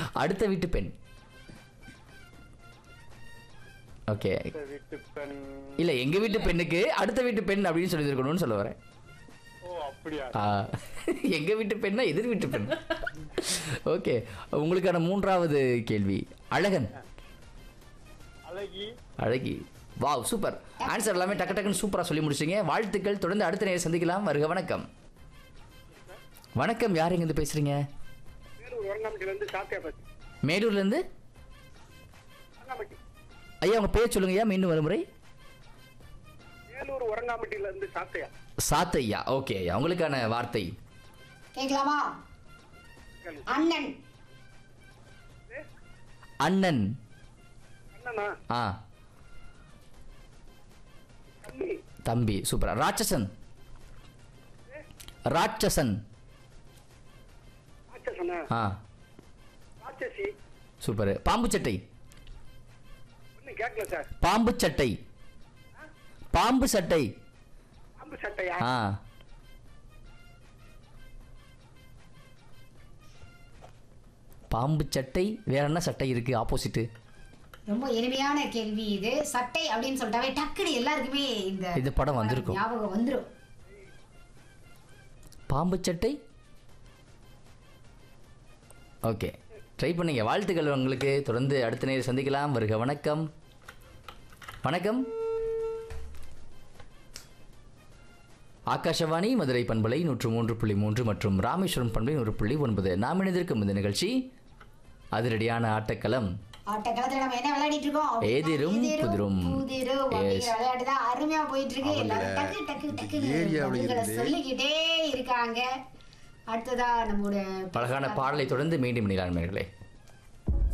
அடுத்த வீட்டு பெண் ஓகே இந்த வீட்டு பெண் இல்ல எங்க வீட்டு பெண்ணுக்கு அடுத்த வீட்டு பெண் அப்படின்னு சொல்லியிருக்கணும்னு சொல்ல வரேன் ஓ அப்படியா ஆ, எங்க வீட்டு பெண்ணா எதிர் வீட்டு பெண் ஓகே உங்களுக்கான மூன்றாவது கேள்வி அழகன் அழகி அழகி வாவ் சூப்பர் ஆன்சர் எல்லாமே டக்கு டக்குன்னு சூப்பரா சொல்லி முடிச்சீங்க வாழ்த்துக்கள் தொடர்ந்து அடுத்த நேரம் சந்திக்கலாம் வருக வணக்கம் வணக்கம் யார் இருந்து பேசுறீங்க வேலூர் வரங்காமட்டில இருந்து சாத்தியா பத்தி மேலூர்ல இருந்து வரங்காமட்டி ஐயா உங்க பேர் சொல்லுங்க ஐயா மீண்டும் ஒரு முறை வேலூர் வரங்காமட்டில இருந்து சாத்தையா சாத்தையா ஓகே ஐயா உங்களுக்கான வார்த்தை கேட்கலாமா அண்ணன் அண்ணன் அண்ணனா ஆ தம்பி தம்பி சூப்பரா ராட்சசன் ராட்சசன் ராட்சசனா ஆ ராட்சசி சூப்பர் பாம்பு சட்டை ஒன்னும் கேட்கல சார் பாம்பு சட்டை பாம்பு சட்டை பாம்பு சட்டையா ஆ பாம்பு சட்டை வேற என்ன சட்டை இருக்கு ஆப்போசிட் ரொம்ப எளிமையான கேள்வி இது சட்டை அப்படின்னு சொல்லிட்டாவே டக்குனு எல்லாருக்குமே இந்த இது படம் வந்திருக்கும். ஞாபகம் வந்துரும் பாம்பு சட்டை ஓகே ட்ரை பண்ணீங்க வாழ்த்துக்கள் உங்களுக்கு தொடர்ந்து அடுத்த நேரம் சந்திக்கலாம் வருக வணக்கம் வணக்கம் ஆகாஷவாணி மதுரை பண்பலை நூற்று மூன்று புள்ளி மூன்று மற்றும் ராமேஸ்வரம் பண்பலை நூறு புள்ளி ஒன்பது நாம் இணைந்திருக்கும் இந்த நிகழ்ச்சி அதிரடியான ஆட்டக்களம் ஆட்டக்காலத்துல நம்ம என்ன விளையாடிட்டு இருக்கோம் அப்படின்னா, ஏதிரும் புதிரும். புதிரும் அப்படிங்கிற விளையாட்டு தான் அருமையா போயிட்டு இருக்கு எல்லாரும் டக்கு டக்கு டக்கு ஏரியாவுல பதில்களை இருந்து. சொல்லிக்கிட்டே இருக்காங்க அடுத்ததா நம்மளோட அழகான பாடலை தொடர்ந்து மீண்டும் இணையலாம் நேயர்களே